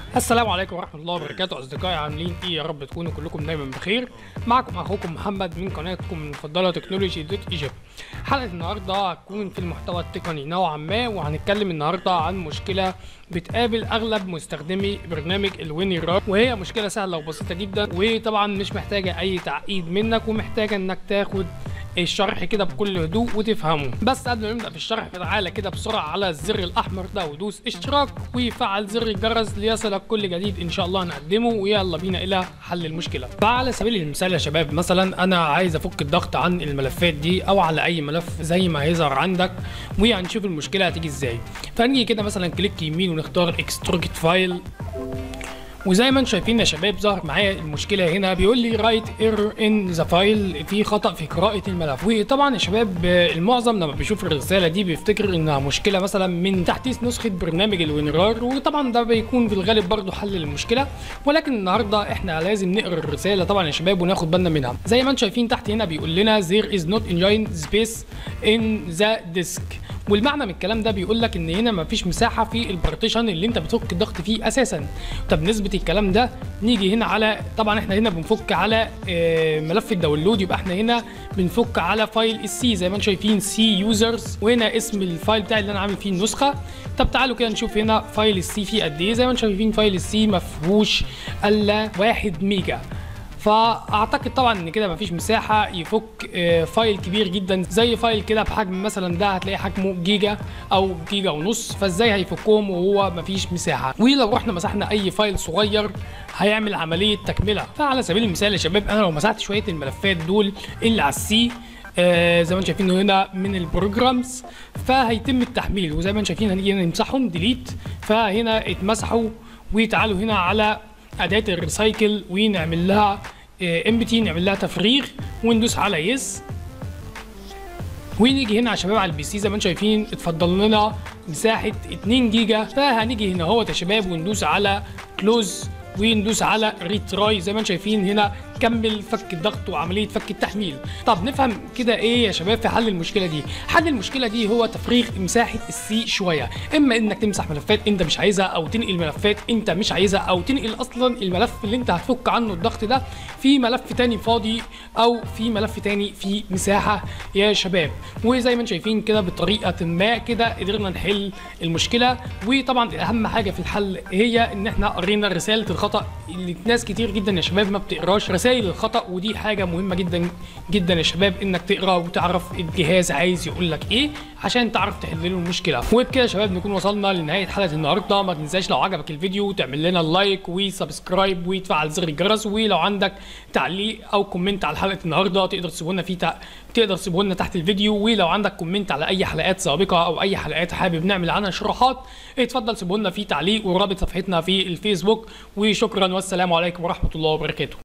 السلام عليكم ورحمة الله وبركاته أصدقائي عاملين إيه يا رب تكونوا كلكم دايما بخير معكم أخوكم محمد من قناتكم المفضلة تكنولوجي دوت ايجيبت حلقة النهاردة هتكون في المحتوى التقني نوعا ما وهنتكلم النهاردة عن مشكلة بتقابل أغلب مستخدمي برنامج الويني راب وهي مشكلة سهلة وبسيطة جدا وطبعا مش محتاجة أي تعقيد منك ومحتاجة إنك تاخد الشرح كده بكل هدوء وتفهمه بس قبل ما نبدا في الشرح تعالى كده بسرعه على الزر الاحمر ده ودوس اشتراك وفعل زر الجرس ليصلك كل جديد ان شاء الله هنقدمه ويلا بينا الى حل المشكله فعلى سبيل المثال يا شباب مثلا انا عايز افك الضغط عن الملفات دي او على اي ملف زي ما هيظهر عندك وهنشوف المشكله هتيجي ازاي فنيجي كده مثلا كليك يمين ونختار اكستروكت فايل وزي ما انتم شايفين يا شباب ظهر معايا المشكله هنا بيقول لي رايت ايرور ان ذا فايل في خطا في قراءه الملف وطبعا يا شباب المعظم لما بيشوف الرساله دي بيفتكر انها مشكله مثلا من تحديث نسخه برنامج الوينرار وطبعا ده بيكون في الغالب برضه حل للمشكله ولكن النهارده احنا لازم نقرا الرساله طبعا يا شباب وناخد بالنا منها زي ما انتم شايفين تحت هنا بيقول لنا there is not engine space in the disk والمعنى من الكلام ده بيقول لك ان هنا مفيش مساحه في البارتيشن اللي انت بتفك الضغط فيه اساسا طب نسبه الكلام ده نيجي هنا على طبعا احنا هنا بنفك على آه، ملف الداونلود يبقى احنا هنا بنفك على فايل السي زي ما انتم شايفين سي يوزرز وهنا اسم الفايل بتاعي اللي انا عامل فيه النسخه طب تعالوا كده نشوف هنا فايل السي فيه قد ايه زي ما انتم شايفين فايل السي ما فيهوش الا 1 ميجا فاعتقد طبعا ان كده مفيش مساحه يفك آه، فايل كبير جدا زي فايل كده بحجم مثلا ده هتلاقي حجمه جيجا او جيجا ونص فازاي هيفكهم وهو مفيش مساحه ولو رحنا مسحنا اي فايل صغير هيعمل عمليه تكمله فعلى سبيل المثال يا شباب انا لو مسحت شويه الملفات دول اللي على السي آه زي ما انتم شايفين هنا من البروجرامز فهيتم التحميل وزي ما انتم شايفين هنيجي هنا نمسحهم ديليت فهنا اتمسحوا وتعالوا هنا على اداه الريسايكل ونعمل لها ام بي تي نعمل لها تفريغ وندوس على يس ونيجي هنا يا شباب على البي سي زي ما انتم شايفين اتفضل لنا مساحه 2 جيجا فهنيجي هنا اهوت يا شباب وندوس على كلوز وندوس على ريتراي زي ما انتم شايفين هنا كمل فك الضغط وعمليه فك التحميل طب نفهم كده ايه يا شباب في حل المشكله دي حل المشكله دي هو تفريغ مساحه السي شويه اما انك تمسح ملفات انت مش عايزها او تنقل ملفات انت مش عايزها او تنقل اصلا الملف اللي انت هتفك عنه الضغط ده في ملف تاني فاضي او في ملف تاني في مساحه يا شباب وزي ما انتم شايفين كده بطريقه ما كده قدرنا نحل المشكله وطبعا اهم حاجه في الحل هي ان احنا قرينا رساله الخطا اللي ناس كتير جدا يا شباب ما بتقراش رسائل الخطا ودي حاجه مهمه جدا جدا يا شباب انك تقرا وتعرف الجهاز عايز يقول لك ايه عشان تعرف تحل له المشكله وبكده يا شباب نكون وصلنا لنهايه حلقه النهارده ما تنساش لو عجبك الفيديو تعمل لنا لايك وسبسكرايب وتفعل زر الجرس ولو عندك تعليق او كومنت على حلقه النهارده تقدر تسيبه لنا في تع... تقدر تسيبه لنا تحت الفيديو ولو عندك كومنت على اي حلقات سابقه او اي حلقات حابب نعمل عنها شروحات اتفضل سيبه لنا في تعليق ورابط صفحتنا في الفيسبوك وشكرا والسلام عليكم ورحمه الله وبركاته